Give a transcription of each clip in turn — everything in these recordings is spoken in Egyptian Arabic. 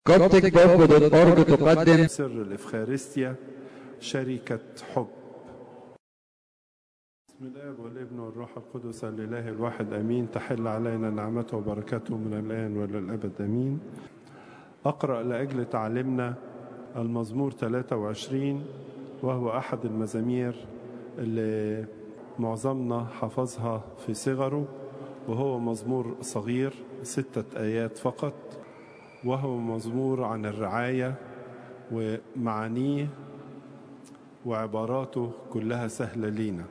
CopticBook.org تقدم سر الإفخارستيا شركة حب بسم الآب والابن والروح القدس الإله الواحد أمين تحل علينا نعمته وبركاته من الآن وإلى الأبد أمين أقرأ لأجل تعلمنا المزمور 23 وهو أحد المزامير اللي معظمنا حفظها في صغره وهو مزمور صغير ستة آيات فقط وهو مزمور عن الرعاية ومعانيه وعباراته كلها سهلة لينا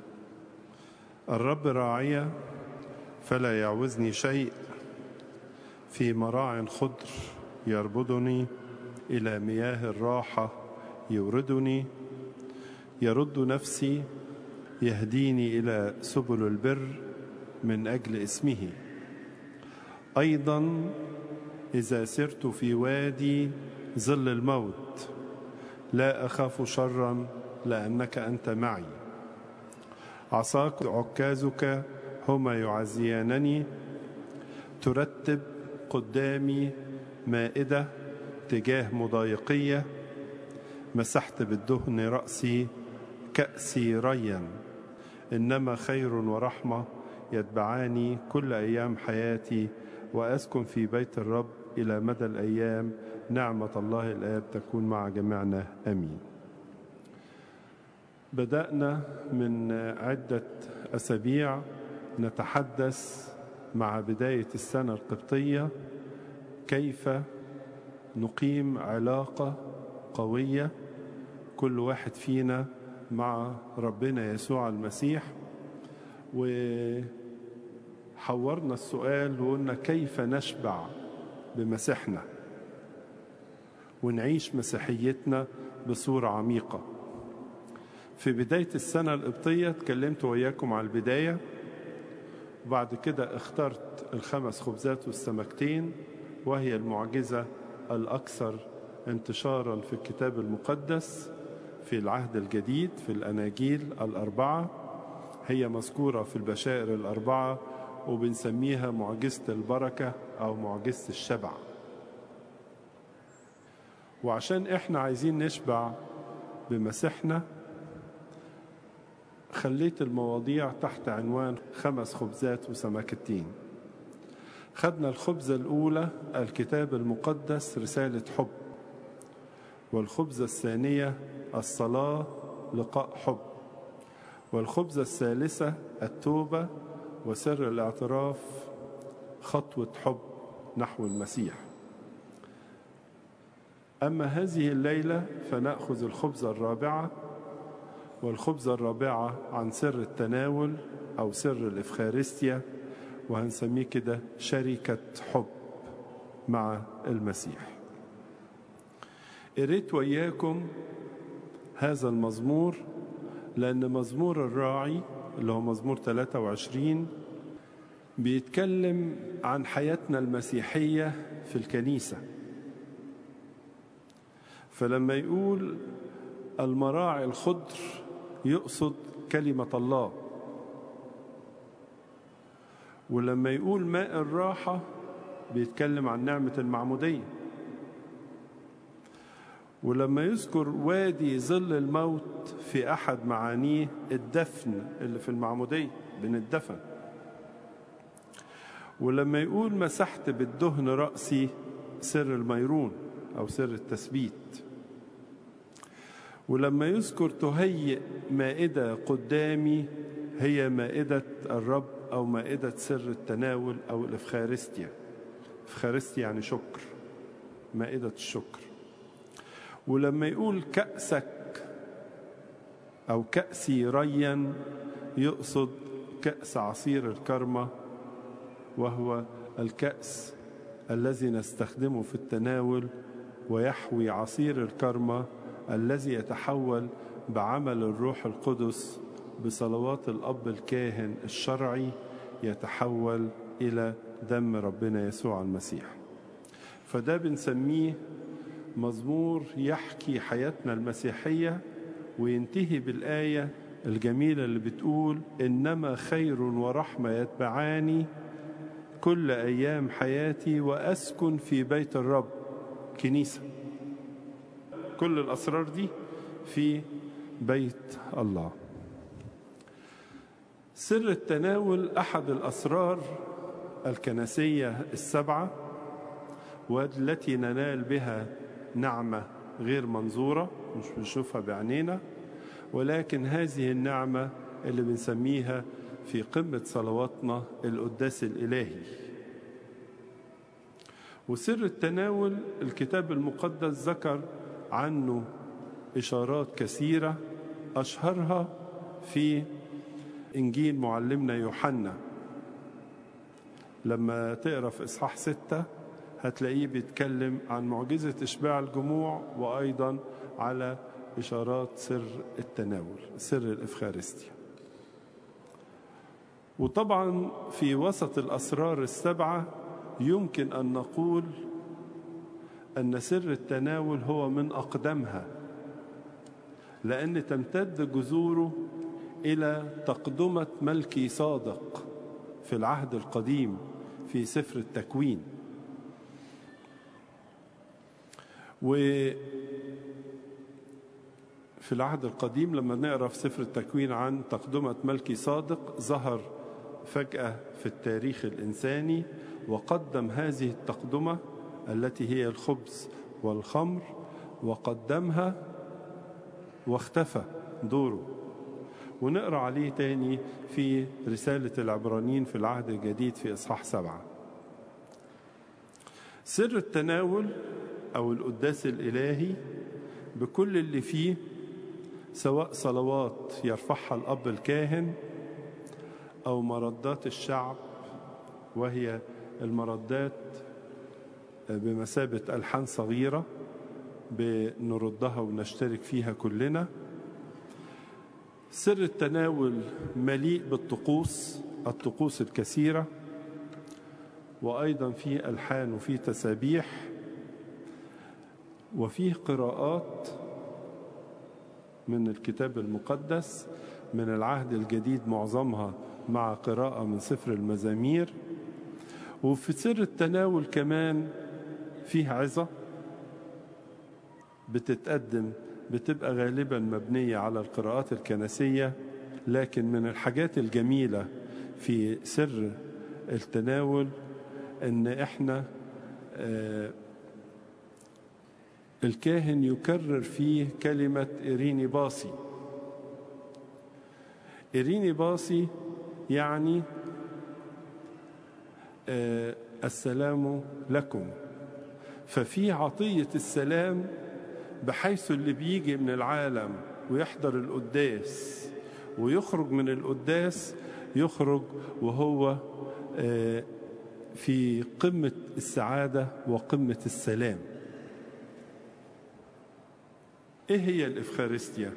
الرب راعية فلا يعوزني شيء في مراع خضر يربضني إلى مياه الراحة يوردني يرد نفسي يهديني إلى سبل البر من أجل اسمه أيضا إذا سرت في وادي ظل الموت لا أخاف شرا لأنك أنت معي عصاك عكازك هما يعزيانني ترتب قدامي مائدة تجاه مضايقية مسحت بالدهن رأسي كأسي ريا إنما خير ورحمة يتبعاني كل أيام حياتي وأسكن في بيت الرب إلى مدى الأيام نعمة الله الآب تكون مع جميعنا أمين بدأنا من عدة أسابيع نتحدث مع بداية السنة القبطية كيف نقيم علاقة قوية كل واحد فينا مع ربنا يسوع المسيح وحورنا السؤال وقلنا كيف نشبع بمسيحنا ونعيش مسيحيتنا بصورة عميقة في بداية السنة القبطية اتكلمت وياكم على البداية وبعد كده اخترت الخمس خبزات والسمكتين وهي المعجزة الأكثر انتشارا في الكتاب المقدس في العهد الجديد في الأناجيل الأربعة هي مذكورة في البشائر الأربعة وبنسميها معجزة البركة أو معجزة الشبع وعشان إحنا عايزين نشبع بمسيحنا خليت المواضيع تحت عنوان خمس خبزات وسمكتين خدنا الخبزة الأولى الكتاب المقدس رسالة حب والخبزة الثانية الصلاة لقاء حب والخبزة الثالثة التوبة وسر الاعتراف خطوة حب نحو المسيح أما هذه الليلة فنأخذ الخبزة الرابعة والخبزة الرابعة عن سر التناول أو سر الإفخارستيا وهنسميه كده شركة حب مع المسيح قريت وياكم هذا المزمور لأن مزمور الراعي اللي هو مزمور 23 بيتكلم عن حياتنا المسيحية في الكنيسة فلما يقول المراعي الخضر يقصد كلمة الله ولما يقول ماء الراحة بيتكلم عن نعمة المعمودية ولما يذكر وادي ظل الموت في أحد معانيه الدفن اللي في المعمودية بنتدفن ولما يقول مسحت بالدهن رأسي سر الميرون أو سر التثبيت ولما يذكر تهيئ مائدة قدامي هي مائدة الرب أو مائدة سر التناول أو الإفخارستيا إفخارستيا يعني شكر مائدة الشكر ولما يقول كأسك أو كأسي ريا يقصد كأس عصير الكرمة وهو الكأس الذي نستخدمه في التناول ويحوي عصير الكرمة الذي يتحول بعمل الروح القدس بصلوات الأب الكاهن الشرعي يتحول إلى دم ربنا يسوع المسيح فده بنسميه مزمور يحكي حياتنا المسيحية وينتهي بالآية الجميلة اللي بتقول إنما خير ورحمة يتبعاني كل أيام حياتي وأسكن في بيت الرب كنيسة كل الأسرار دي في بيت الله سر التناول أحد الأسرار الكنسية السبعة والتي ننال بها نعمة غير منظورة مش بنشوفها بعينينا ولكن هذه النعمة اللي بنسميها في قمة صلواتنا القداس الإلهي وسر التناول الكتاب المقدس ذكر عنه إشارات كثيرة أشهرها في إنجيل معلمنا يوحنا لما تقرأ في إصحاح ستة هتلاقيه بيتكلم عن معجزة إشباع الجموع وأيضا على إشارات سر التناول سر الإفخارستيا وطبعا في وسط الأسرار السبعة يمكن أن نقول أن سر التناول هو من أقدمها لأن تمتد جذوره إلى تقدمة ملكي صادق في العهد القديم في سفر التكوين و في العهد القديم لما نقرا في سفر التكوين عن تقدمة ملكي صادق ظهر فجأة في التاريخ الإنساني وقدم هذه التقدمة التي هي الخبز والخمر وقدمها واختفى دوره ونقرا عليه تاني في رسالة العبرانيين في العهد الجديد في إصحاح سبعة سر التناول أو القداس الإلهي بكل اللي فيه سواء صلوات يرفعها الأب الكاهن أو مردات الشعب وهي المردات بمثابة ألحان صغيرة بنردها ونشترك فيها كلنا سر التناول مليء بالطقوس الطقوس الكثيرة وأيضا في ألحان وفي تسابيح وفيه قراءات من الكتاب المقدس من العهد الجديد معظمها مع قراءة من سفر المزامير وفي سر التناول كمان فيه عظة بتتقدم بتبقى غالبا مبنية على القراءات الكنسية لكن من الحاجات الجميلة في سر التناول ان احنا آه الكاهن يكرر فيه كلمة إريني باصي إريني باصي يعني آه السلام لكم ففي عطية السلام بحيث اللي بيجي من العالم ويحضر القداس ويخرج من القداس يخرج وهو آه في قمة السعادة وقمة السلام ايه هي الافخارستيا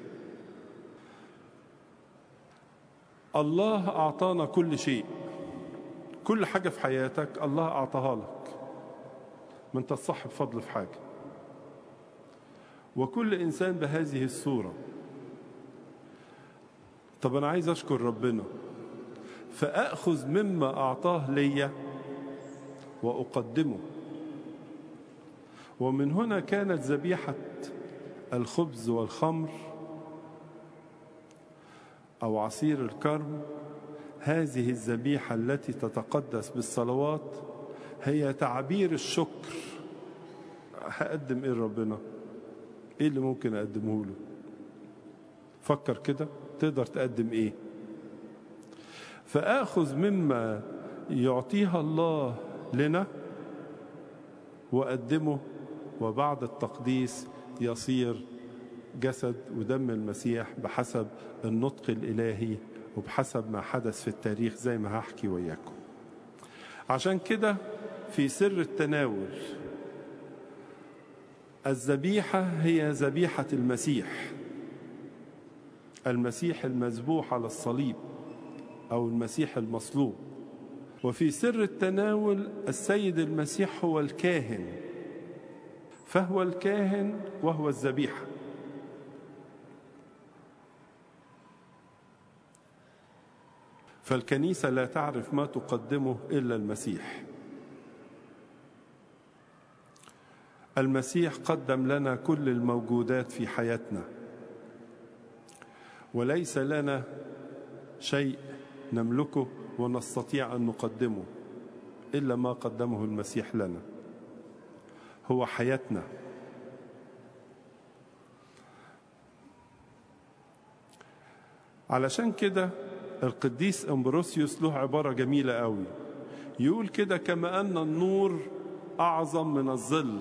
الله اعطانا كل شيء كل حاجه في حياتك الله اعطاها لك ما انت صاحب فضل في حاجه وكل انسان بهذه الصوره طب انا عايز اشكر ربنا فاخذ مما اعطاه لي واقدمه ومن هنا كانت ذبيحه الخبز والخمر او عصير الكرم هذه الذبيحه التي تتقدس بالصلوات هي تعبير الشكر هقدم ايه لربنا ايه اللي ممكن اقدمه له فكر كده تقدر تقدم ايه فاخذ مما يعطيها الله لنا واقدمه وبعد التقديس يصير جسد ودم المسيح بحسب النطق الإلهي وبحسب ما حدث في التاريخ زي ما هحكي وياكم عشان كده في سر التناول الذبيحة هي ذبيحة المسيح المسيح المذبوح على الصليب أو المسيح المصلوب وفي سر التناول السيد المسيح هو الكاهن فهو الكاهن وهو الذبيحة فالكنيسة لا تعرف ما تقدمه إلا المسيح المسيح قدم لنا كل الموجودات في حياتنا وليس لنا شيء نملكه ونستطيع ان نقدمه الا ما قدمه المسيح لنا هو حياتنا علشان كده القديس امبروسيوس له عباره جميله قوي يقول كده كما ان النور اعظم من الظل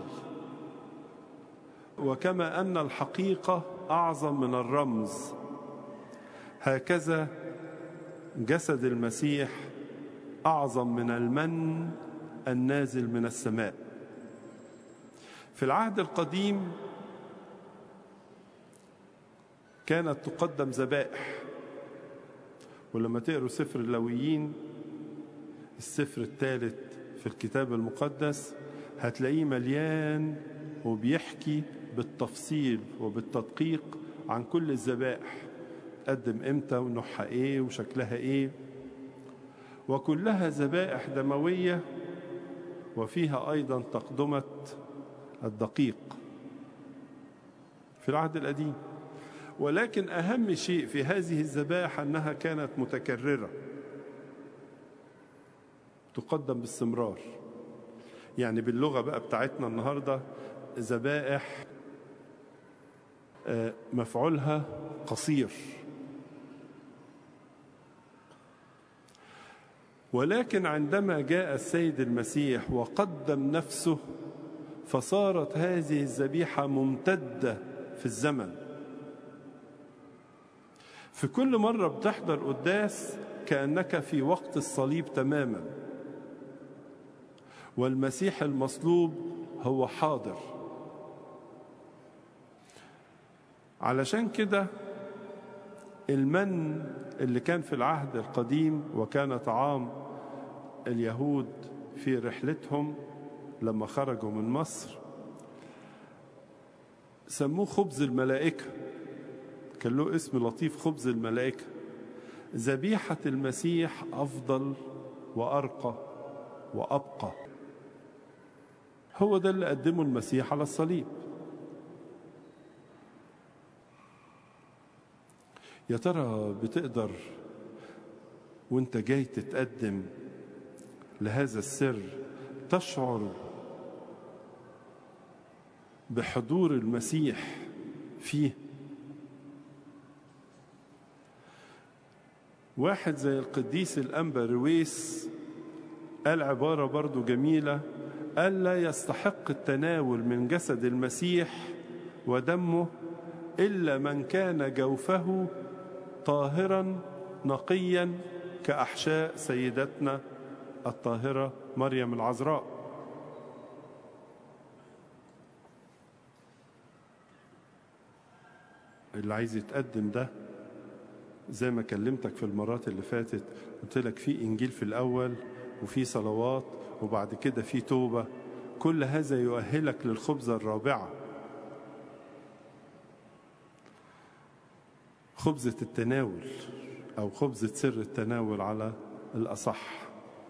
وكما ان الحقيقه اعظم من الرمز هكذا جسد المسيح اعظم من المن النازل من السماء في العهد القديم كانت تقدم ذبائح ولما تقروا سفر اللويين السفر الثالث في الكتاب المقدس هتلاقيه مليان وبيحكي بالتفصيل وبالتدقيق عن كل الذبائح تقدم امتى ونوعها ايه وشكلها ايه وكلها ذبائح دمويه وفيها ايضا تقدمه الدقيق في العهد القديم ولكن اهم شيء في هذه الذبائح انها كانت متكرره تقدم باستمرار يعني باللغه بقى بتاعتنا النهارده ذبائح مفعولها قصير ولكن عندما جاء السيد المسيح وقدم نفسه فصارت هذه الذبيحه ممتده في الزمن في كل مره بتحضر قداس كانك في وقت الصليب تماما والمسيح المصلوب هو حاضر علشان كده المن اللي كان في العهد القديم وكان طعام اليهود في رحلتهم لما خرجوا من مصر سموه خبز الملائكة كان له اسم لطيف خبز الملائكة ذبيحة المسيح أفضل وأرقى وأبقى هو ده اللي قدمه المسيح على الصليب يا ترى بتقدر وانت جاي تتقدم لهذا السر تشعر بحضور المسيح فيه واحد زي القديس الأنبا رويس قال عبارة برضو جميلة قال لا يستحق التناول من جسد المسيح ودمه إلا من كان جوفه طاهرا نقيا كأحشاء سيدتنا الطاهرة مريم العذراء اللي عايز يتقدم ده زي ما كلمتك في المرات اللي فاتت قلت لك في إنجيل في الأول وفي صلوات وبعد كده في توبة كل هذا يؤهلك للخبزة الرابعة خبزة التناول أو خبزة سر التناول على الأصح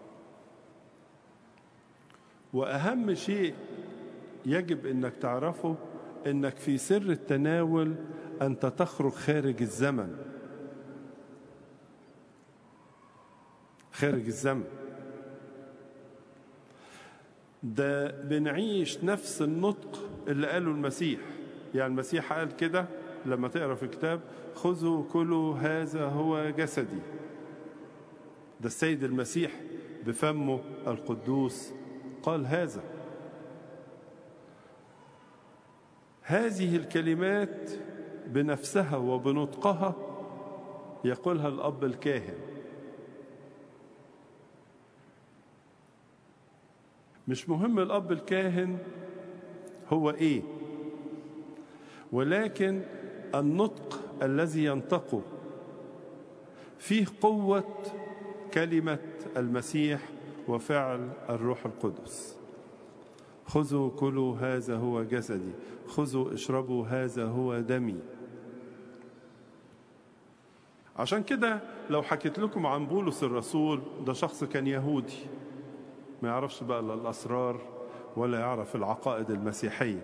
وأهم شيء يجب أنك تعرفه أنك في سر التناول أنت تخرج خارج الزمن خارج الزمن ده بنعيش نفس النطق اللي قاله المسيح يعني المسيح قال كده لما تقرا في الكتاب خذوا كلوا هذا هو جسدي ده السيد المسيح بفمه القدوس قال هذا هذه الكلمات بنفسها وبنطقها يقولها الاب الكاهن مش مهم الاب الكاهن هو ايه ولكن النطق الذي ينطقه فيه قوه كلمه المسيح وفعل الروح القدس خذوا كلوا هذا هو جسدي خذوا اشربوا هذا هو دمي عشان كده لو حكيت لكم عن بولس الرسول ده شخص كان يهودي ما يعرفش بقى لا الاسرار ولا يعرف العقائد المسيحية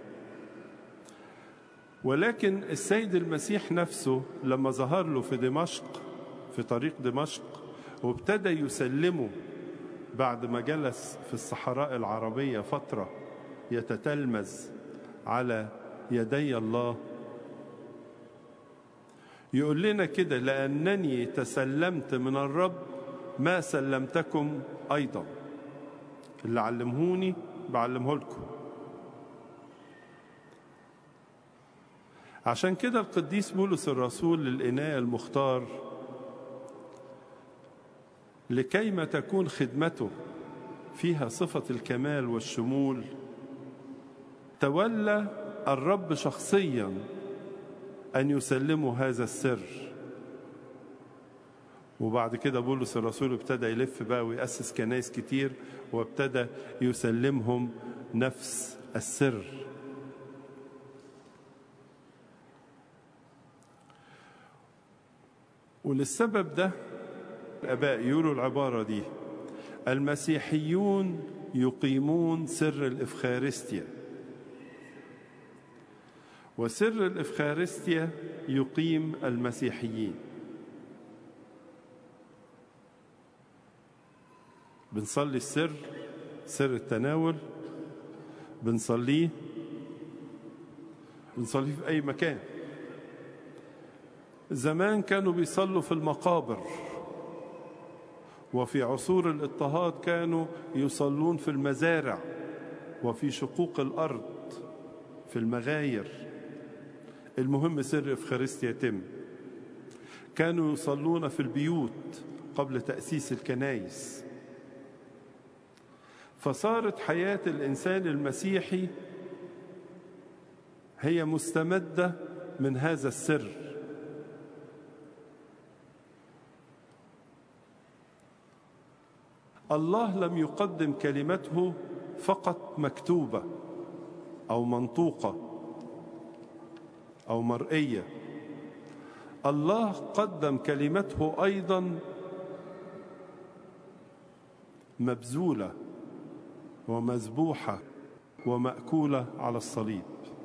ولكن السيد المسيح نفسه لما ظهر له في دمشق في طريق دمشق وابتدى يسلمه بعد ما جلس في الصحراء العربية فترة يتتلمذ على يدي الله يقول لنا كده لأنني تسلمت من الرب ما سلمتكم أيضا اللي علمهوني بعلمه لكم عشان كده القديس بولس الرسول للإناء المختار لكيما تكون خدمته فيها صفة الكمال والشمول تولى الرب شخصيا أن يسلموا هذا السر وبعد كده بولس الرسول ابتدى يلف بقى ويأسس كنايس كتير وابتدى يسلمهم نفس السر وللسبب ده الآباء يقولوا العبارة دي المسيحيون يقيمون سر الإفخارستيا وسر الإفخارستيا يقيم المسيحيين بنصلي السر سر التناول بنصليه بنصليه في أي مكان زمان كانوا بيصلوا في المقابر وفي عصور الاضطهاد كانوا يصلون في المزارع وفي شقوق الأرض في المغاير المهم سر إفخارستيا يتم كانوا يصلون في البيوت قبل تأسيس الكنائس فصارت حياة الإنسان المسيحي هي مستمدة من هذا السر الله لم يقدم كلمته فقط مكتوبة أو منطوقة أو مرئية الله قدم كلمته أيضا مبذولة ومذبوحة ومأكولة على الصليب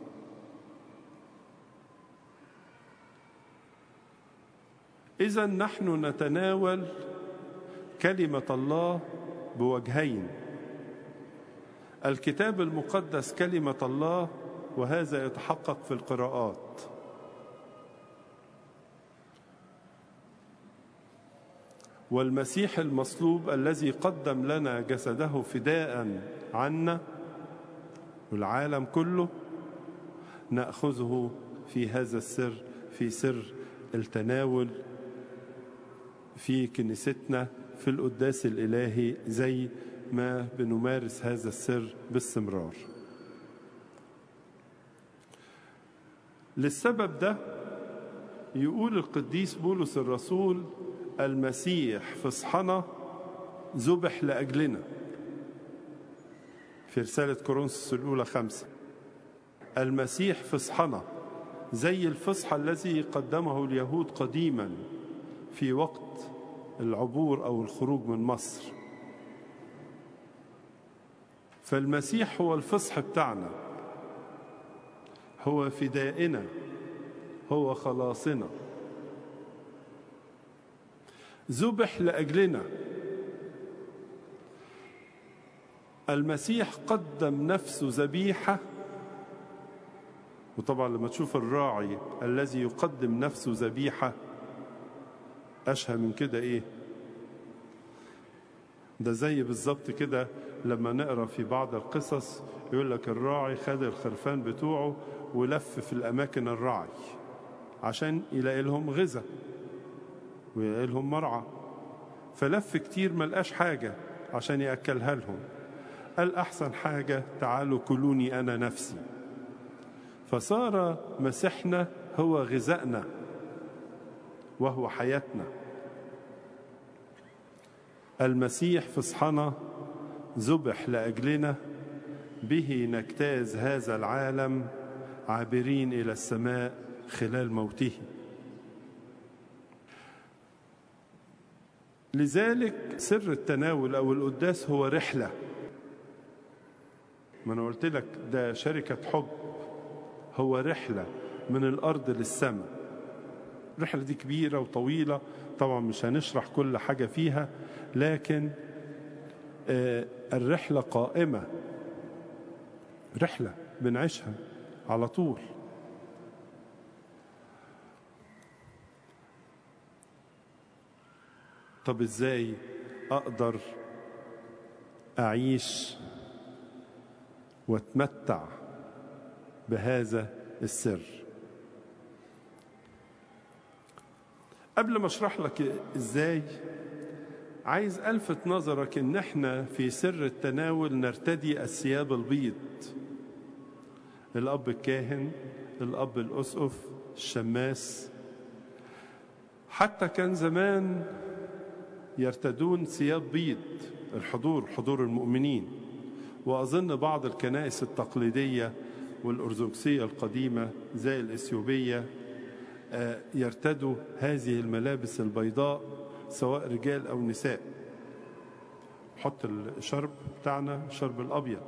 إذا نحن نتناول كلمة الله بوجهين الكتاب المقدس كلمة الله وهذا يتحقق في القراءات والمسيح المصلوب الذي قدم لنا جسده فداء عنا والعالم كله ناخذه في هذا السر في سر التناول في كنيستنا في القداس الالهي زي ما بنمارس هذا السر باستمرار للسبب ده يقول القديس بولس الرسول المسيح فصحنا ذبح لأجلنا في رسالة كورنثوس الأولى خمسة المسيح فصحنا زي الفصح الذي قدمه اليهود قديما في وقت العبور أو الخروج من مصر فالمسيح هو الفصح بتاعنا هو فدائنا هو خلاصنا ذبح لاجلنا المسيح قدم نفسه ذبيحه وطبعا لما تشوف الراعي الذي يقدم نفسه ذبيحه اشهى من كده ايه ده زي بالظبط كده لما نقرا في بعض القصص يقول لك الراعي خد الخرفان بتوعه ولف في الاماكن الرعي عشان يلاقي لهم غذاء ويلاقي لهم مرعى فلف كتير ما لقاش حاجه عشان ياكلها لهم قال احسن حاجه تعالوا كلوني انا نفسي فصار مسيحنا هو غذائنا وهو حياتنا المسيح فصحنا ذبح لاجلنا به نجتاز هذا العالم عابرين الى السماء خلال موته لذلك سر التناول او القداس هو رحله ما أنا قلت لك ده شركة حب هو رحلة من الأرض للسماء الرحلة دي كبيرة وطويلة طبعا مش هنشرح كل حاجة فيها لكن آه الرحلة قائمة رحلة بنعيشها على طول طب ازاي اقدر اعيش واتمتع بهذا السر قبل ما اشرح لك ازاي عايز الفت نظرك ان احنا في سر التناول نرتدي الثياب البيض الاب الكاهن الاب الاسقف الشماس حتى كان زمان يرتدون ثياب بيض الحضور حضور المؤمنين واظن بعض الكنائس التقليديه والارثوذكسيه القديمه زي الاثيوبيه يرتدوا هذه الملابس البيضاء سواء رجال او نساء حط الشرب بتاعنا الشرب الابيض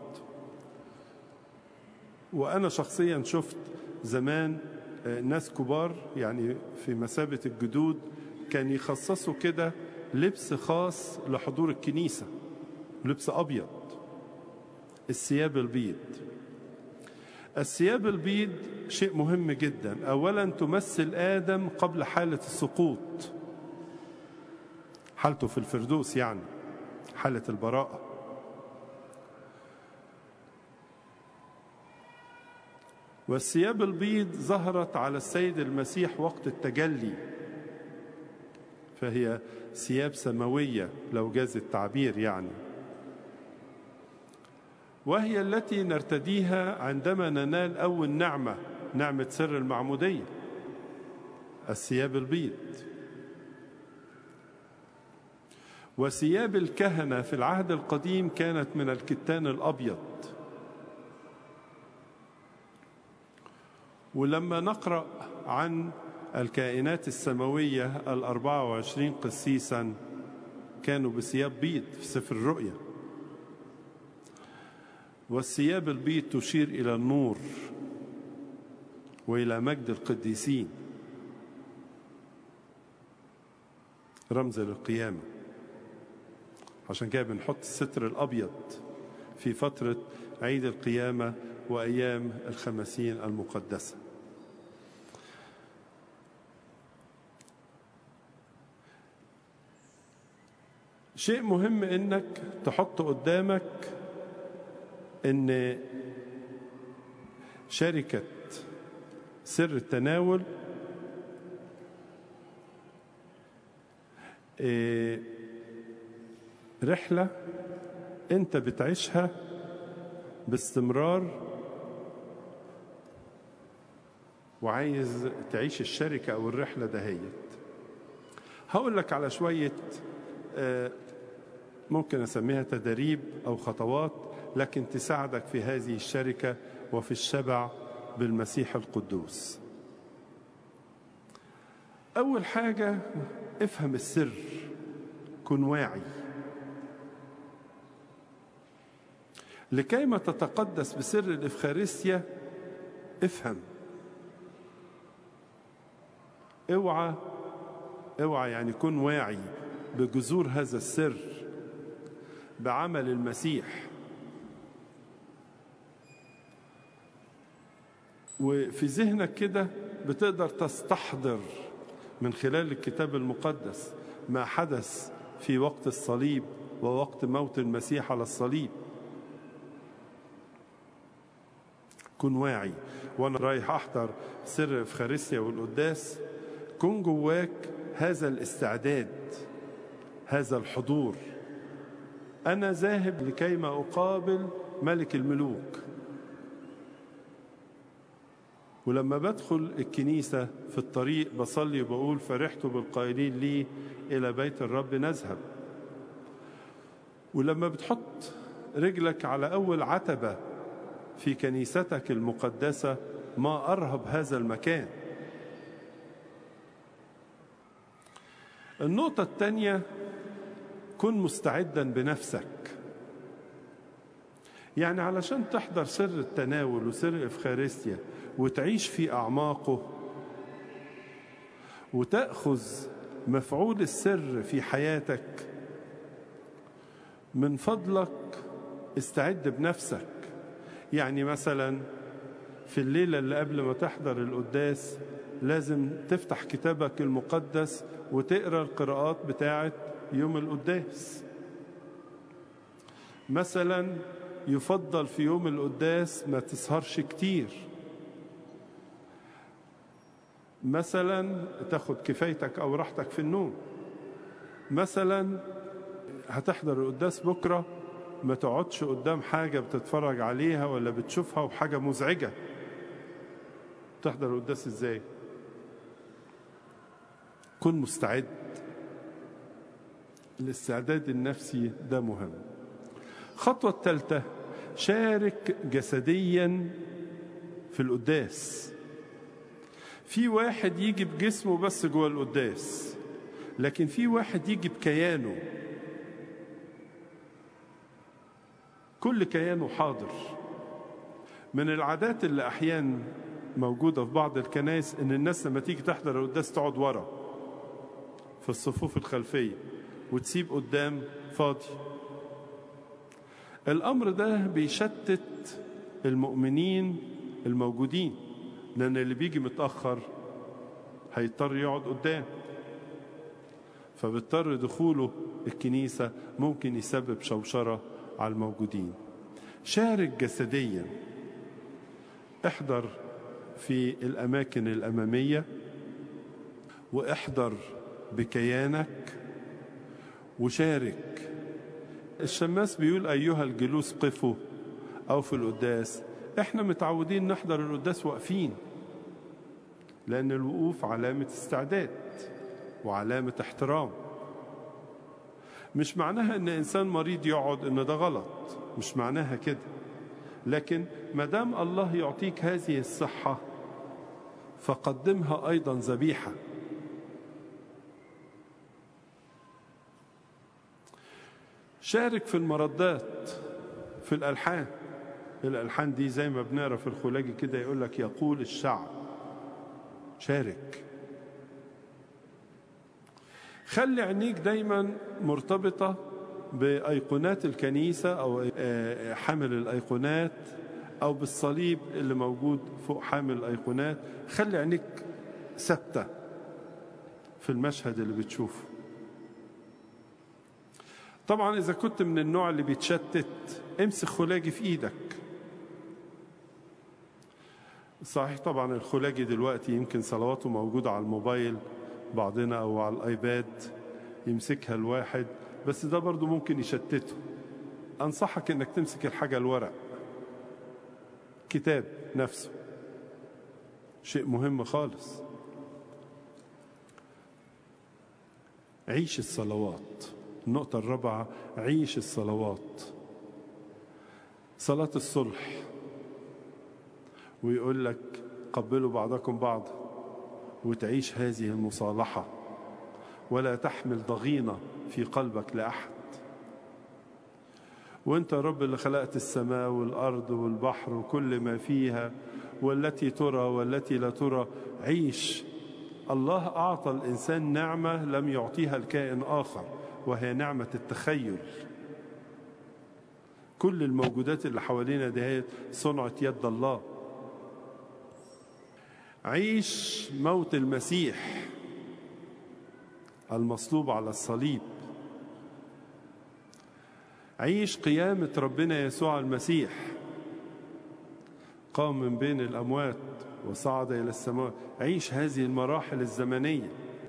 وانا شخصيا شفت زمان ناس كبار يعني في مثابه الجدود كان يخصصوا كده لبس خاص لحضور الكنيسه لبس ابيض الثياب البيض الثياب البيض شيء مهم جدا اولا تمثل ادم قبل حاله السقوط حالته في الفردوس يعني حاله البراءه والثياب البيض ظهرت على السيد المسيح وقت التجلي فهي ثياب سماويه لو جاز التعبير يعني وهي التي نرتديها عندما ننال اول نعمه نعمه سر المعموديه الثياب البيض وثياب الكهنه في العهد القديم كانت من الكتان الابيض ولما نقرا عن الكائنات السماويه الاربعه وعشرين قسيسا كانوا بثياب بيض في سفر الرؤيا والثياب البيض تشير الى النور والى مجد القديسين رمز للقيامه عشان كده بنحط الستر الابيض في فتره عيد القيامه وايام الخمسين المقدسه شيء مهم انك تحط قدامك ان شركه سر التناول رحله انت بتعيشها باستمرار وعايز تعيش الشركه او الرحله دهيت هقول لك على شويه ممكن اسميها تدريب او خطوات لكن تساعدك في هذه الشركه وفي الشبع بالمسيح القدوس اول حاجه افهم السر كن واعي لكيما تتقدس بسر الافخارستيا افهم اوعى اوعى يعني كن واعي بجذور هذا السر بعمل المسيح وفي ذهنك كده بتقدر تستحضر من خلال الكتاب المقدس ما حدث في وقت الصليب ووقت موت المسيح على الصليب كن واعي وانا رايح احضر سر افخارستيا والقداس كن جواك هذا الاستعداد هذا الحضور انا ذاهب لكيما اقابل ملك الملوك ولما بدخل الكنيسة في الطريق بصلي وبقول فرحت بالقائلين لي إلى بيت الرب نذهب ولما بتحط رجلك على أول عتبة في كنيستك المقدسة ما أرهب هذا المكان النقطة الثانية كن مستعدا بنفسك يعني علشان تحضر سر التناول وسر الإفخارستيا وتعيش في أعماقه وتأخذ مفعول السر في حياتك من فضلك استعد بنفسك يعني مثلا في الليلة اللي قبل ما تحضر القداس لازم تفتح كتابك المقدس وتقرا القراءات بتاعه يوم القداس مثلا يفضل في يوم القداس ما تسهرش كتير مثلا تاخد كفايتك او راحتك في النوم مثلا هتحضر القداس بكره ما تقعدش قدام حاجه بتتفرج عليها ولا بتشوفها وحاجه مزعجه تحضر القداس ازاي كن مستعد الاستعداد النفسي ده مهم الخطوة الثالثة شارك جسديا في القداس في واحد يجي بجسمه بس جوه القداس لكن في واحد يجي بكيانه كل كيانه حاضر من العادات اللي احيانا موجوده في بعض الكنائس ان الناس لما تيجي تحضر القداس تقعد ورا في الصفوف الخلفيه وتسيب قدام فاضي الامر ده بيشتت المؤمنين الموجودين لان اللي بيجي متاخر هيضطر يقعد قدام فبيضطر دخوله الكنيسه ممكن يسبب شوشره على الموجودين شارك جسديا احضر في الاماكن الاماميه واحضر بكيانك وشارك الشماس بيقول ايها الجلوس قفوا او في القداس احنا متعودين نحضر القداس واقفين لان الوقوف علامه استعداد وعلامه احترام مش معناها ان انسان مريض يقعد ان ده غلط مش معناها كده لكن ما دام الله يعطيك هذه الصحه فقدمها ايضا ذبيحه شارك في المردات في الالحان الالحان دي زي ما بنقرا في الخلاجي كده يقول لك يقول الشعب شارك خلي عينيك دايما مرتبطه بايقونات الكنيسه او حامل الايقونات او بالصليب اللي موجود فوق حامل الايقونات خلي عينيك ثابته في المشهد اللي بتشوفه طبعا اذا كنت من النوع اللي بيتشتت امسك خلاجي في ايدك صحيح طبعا الخلاجي دلوقتي يمكن صلواته موجوده على الموبايل بعضنا او على الايباد يمسكها الواحد بس ده برضو ممكن يشتته انصحك انك تمسك الحاجه الورق كتاب نفسه شيء مهم خالص عيش الصلوات النقطة الرابعة عيش الصلوات صلاة الصلح ويقول لك قبلوا بعضكم بعض وتعيش هذه المصالحة ولا تحمل ضغينة في قلبك لأحد وانت يا رب اللي خلقت السماء والأرض والبحر وكل ما فيها والتي ترى والتي لا ترى عيش الله أعطى الإنسان نعمة لم يعطيها الكائن آخر وهي نعمة التخيل كل الموجودات اللي حوالينا دي صنعة يد الله عيش موت المسيح المصلوب على الصليب عيش قيامة ربنا يسوع المسيح قام من بين الأموات وصعد إلى السماء عيش هذه المراحل الزمنية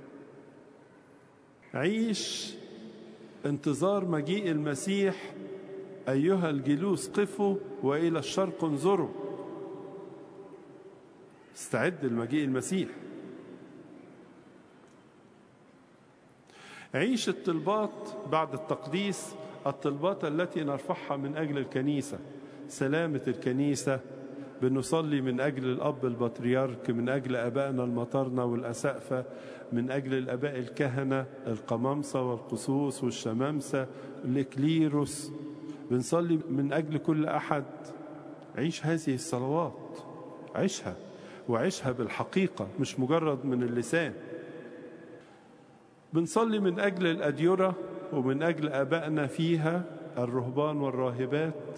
عيش انتظار مجيء المسيح أيها الجلوس قفوا وإلى الشرق انظروا استعد لمجيء المسيح عيش الطلبات بعد التقديس الطلبات التي نرفعها من أجل الكنيسة سلامة الكنيسة بنصلي من أجل الأب البطريرك من أجل أبائنا المطرنة والأسقفة من أجل الأباء الكهنة القمامسة والقصوص والشمامسة الإكليروس بنصلي من أجل كل أحد عيش هذه الصلوات عيشها وعيشها بالحقيقة مش مجرد من اللسان بنصلي من أجل الأديرة ومن أجل آبائنا فيها الرهبان والراهبات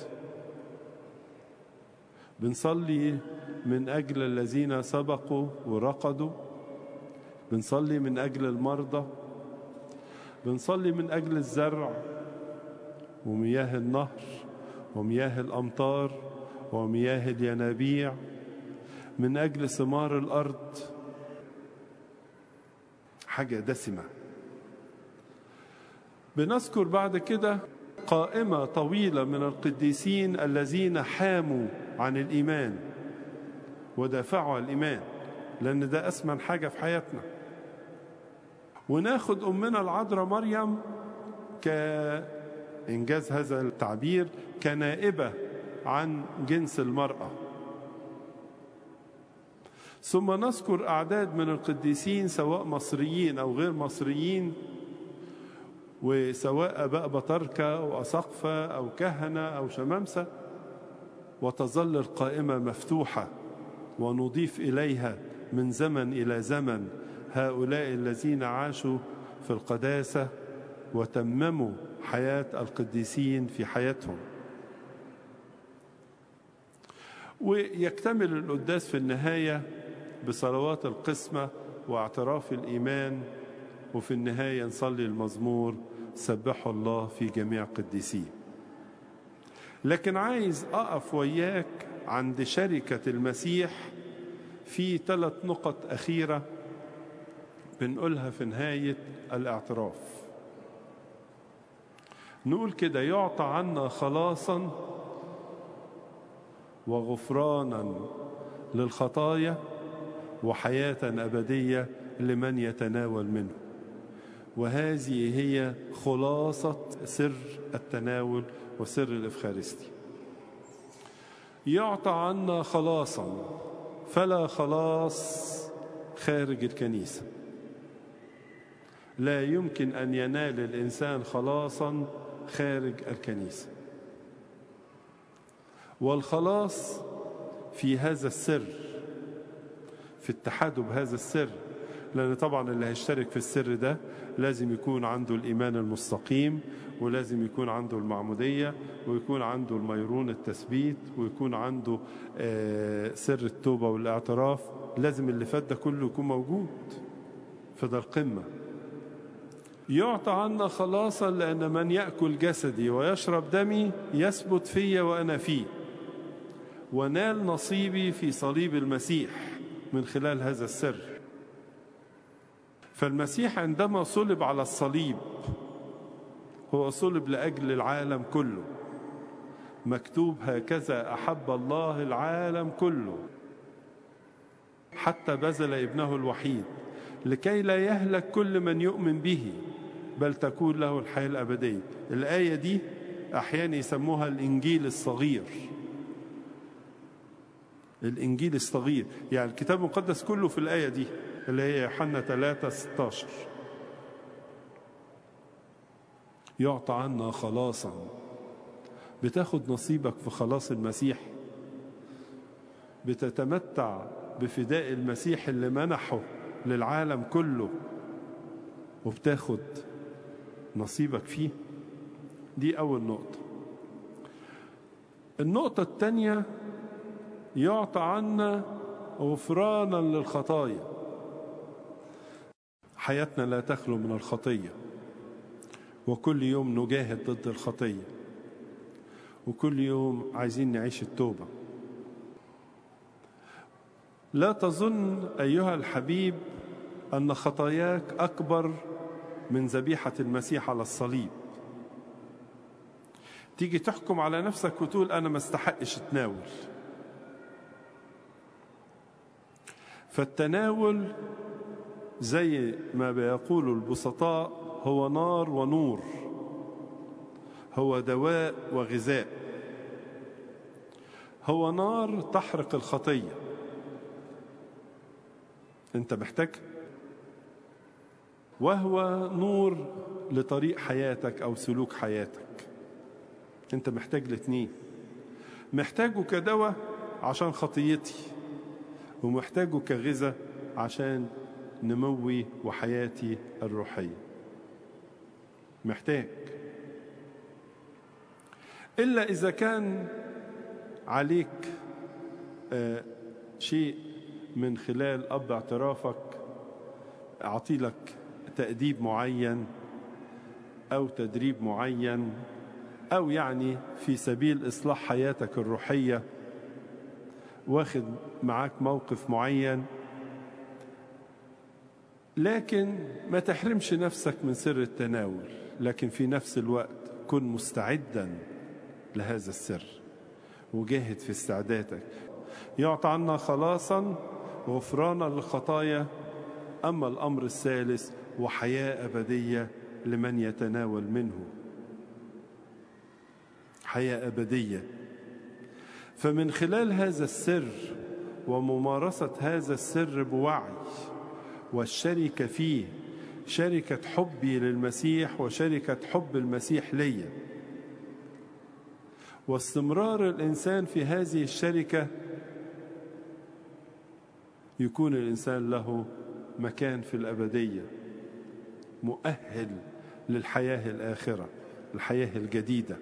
بنصلي من أجل الذين سبقوا ورقدوا بنصلي من أجل المرضى بنصلي من أجل الزرع ومياه النهر ومياه الأمطار ومياه الينابيع من أجل ثمار الأرض حاجة دسمة بنذكر بعد كده قائمة طويلة من القديسين الذين حاموا عن الإيمان ودافعوا عن الإيمان لأن ده أثمن حاجة في حياتنا وناخد أمنا العذراء مريم كإنجاز هذا التعبير كنائبة عن جنس المرأة ثم نذكر أعداد من القديسين سواء مصريين أو غير مصريين وسواء أباء بطركة أو أسقفة أو كهنة أو شمامسة وتظل القائمة مفتوحة ونضيف إليها من زمن إلى زمن هؤلاء الذين عاشوا في القداسة وتمموا حياة القديسين في حياتهم ويكتمل القداس في النهاية بصلوات القسمة واعتراف الإيمان وفي النهاية نصلي المزمور سبحوا الله في جميع قديسيه لكن عايز أقف وياك عند شركة المسيح في ثلاث نقط أخيرة بنقولها في نهاية الاعتراف نقول كده يعطى عنا خلاصا وغفرانا للخطايا وحياة أبدية لمن يتناول منه وهذه هي خلاصة سر التناول وسر الإفخارستي يعطى عنا خلاصا فلا خلاص خارج الكنيسة لا يمكن أن ينال الإنسان خلاصا خارج الكنيسة والخلاص في هذا السر في اتحاده بهذا السر لأن طبعا اللي هيشترك في السر ده لازم يكون عنده الإيمان المستقيم ولازم يكون عنده المعمودية ويكون عنده الميرون التثبيت ويكون عنده سر التوبة والاعتراف لازم اللي فات ده كله يكون موجود فده القمة يعطى عنا خلاصا لأن من يأكل جسدي ويشرب دمي يثبت في وأنا فيه ونال نصيبي في صليب المسيح من خلال هذا السر فالمسيح عندما صلب على الصليب هو صلب لأجل العالم كله مكتوب هكذا أحب الله العالم كله حتى بذل ابنه الوحيد لكي لا يهلك كل من يؤمن به بل تكون له الحياة الأبدية الآية دي أحيانا يسموها الإنجيل الصغير الإنجيل الصغير يعني الكتاب المقدس كله في الآية دي اللي هي يوحنا 3 16 يعطى عنا خلاصا بتاخد نصيبك في خلاص المسيح بتتمتع بفداء المسيح اللي منحه للعالم كله وبتاخد نصيبك فيه دي أول نقطة النقطة الثانية يعطى عنا غفرانا للخطايا حياتنا لا تخلو من الخطية وكل يوم نجاهد ضد الخطية وكل يوم عايزين نعيش التوبة لا تظن أيها الحبيب أن خطاياك أكبر من ذبيحة المسيح على الصليب تيجي تحكم على نفسك وتقول أنا ما استحقش اتناول فالتناول زي ما بيقول البسطاء هو نار ونور هو دواء وغذاء هو نار تحرق الخطيه انت محتاج وهو نور لطريق حياتك او سلوك حياتك انت محتاج الاتنين محتاجه كدواء عشان خطيتي ومحتاجه كغذاء عشان نموي وحياتي الروحية محتاج إلا إذا كان عليك آه شيء من خلال أب اعترافك أعطي لك تأديب معين أو تدريب معين أو يعني في سبيل إصلاح حياتك الروحية واخد معاك موقف معين لكن ما تحرمش نفسك من سر التناول لكن في نفس الوقت كن مستعدا لهذا السر وجاهد في استعدادك يعطى عنا خلاصا غفرانا للخطايا أما الأمر الثالث وحياة أبدية لمن يتناول منه حياة أبدية فمن خلال هذا السر وممارسة هذا السر بوعي والشركة فيه شركة حبي للمسيح وشركة حب المسيح ليا واستمرار الإنسان في هذه الشركة يكون الإنسان له مكان في الأبدية مؤهل للحياة الآخرة الحياة الجديدة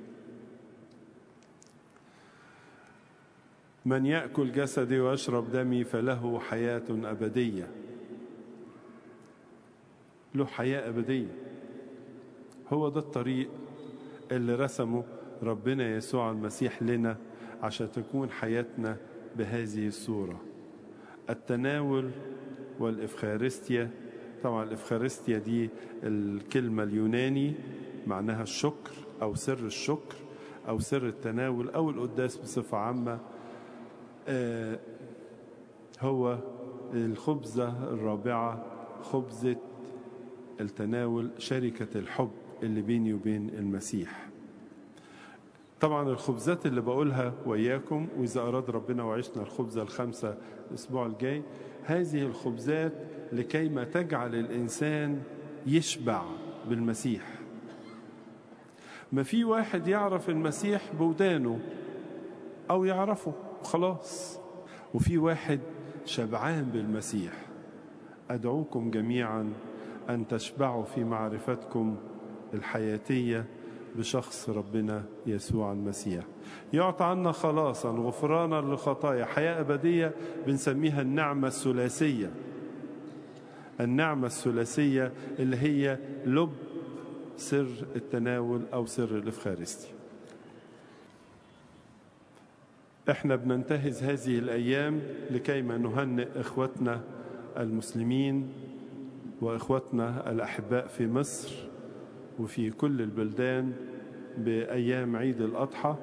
من يأكل جسدي ويشرب دمي فله حياة أبدية له حياة أبدية هو ده الطريق اللي رسمه ربنا يسوع المسيح لنا عشان تكون حياتنا بهذه الصورة التناول والإفخارستيا طبعا الإفخارستيا دي الكلمة اليوناني معناها الشكر أو سر الشكر أو سر التناول أو القداس بصفة عامة آه هو الخبزة الرابعة خبزة التناول شركة الحب اللي بيني وبين المسيح طبعا الخبزات اللي بقولها وإياكم وإذا أراد ربنا وعشنا الخبزة الخمسة الأسبوع الجاي هذه الخبزات لكي ما تجعل الإنسان يشبع بالمسيح ما في واحد يعرف المسيح بودانه أو يعرفه خلاص وفي واحد شبعان بالمسيح أدعوكم جميعا أن تشبعوا في معرفتكم الحياتية بشخص ربنا يسوع المسيح يعطى عنا خلاصا غفرانا للخطايا حياة أبدية بنسميها النعمة الثلاثية النعمة الثلاثية اللي هي لب سر التناول أو سر الإفخارستي احنا بننتهز هذه الأيام لكيما نهنئ إخوتنا المسلمين وإخوتنا الأحباء في مصر وفي كل البلدان بأيام عيد الأضحى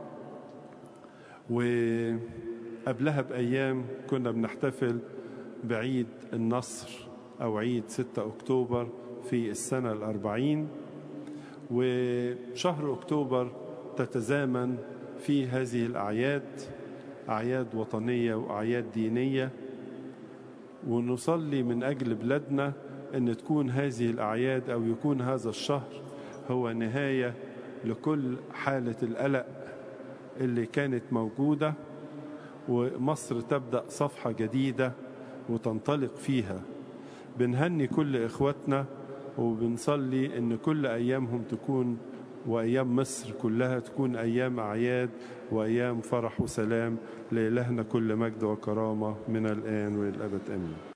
وقبلها بأيام كنا بنحتفل بعيد النصر أو عيد 6 أكتوبر في السنة الأربعين وشهر أكتوبر تتزامن في هذه الأعياد أعياد وطنية وأعياد دينية ونصلي من أجل بلادنا أن تكون هذه الأعياد أو يكون هذا الشهر هو نهاية لكل حالة القلق اللي كانت موجودة ومصر تبدأ صفحة جديدة وتنطلق فيها بنهني كل إخواتنا وبنصلي أن كل أيامهم تكون وأيام مصر كلها تكون أيام أعياد وأيام فرح وسلام لإلهنا كل مجد وكرامة من الآن والأبد آمين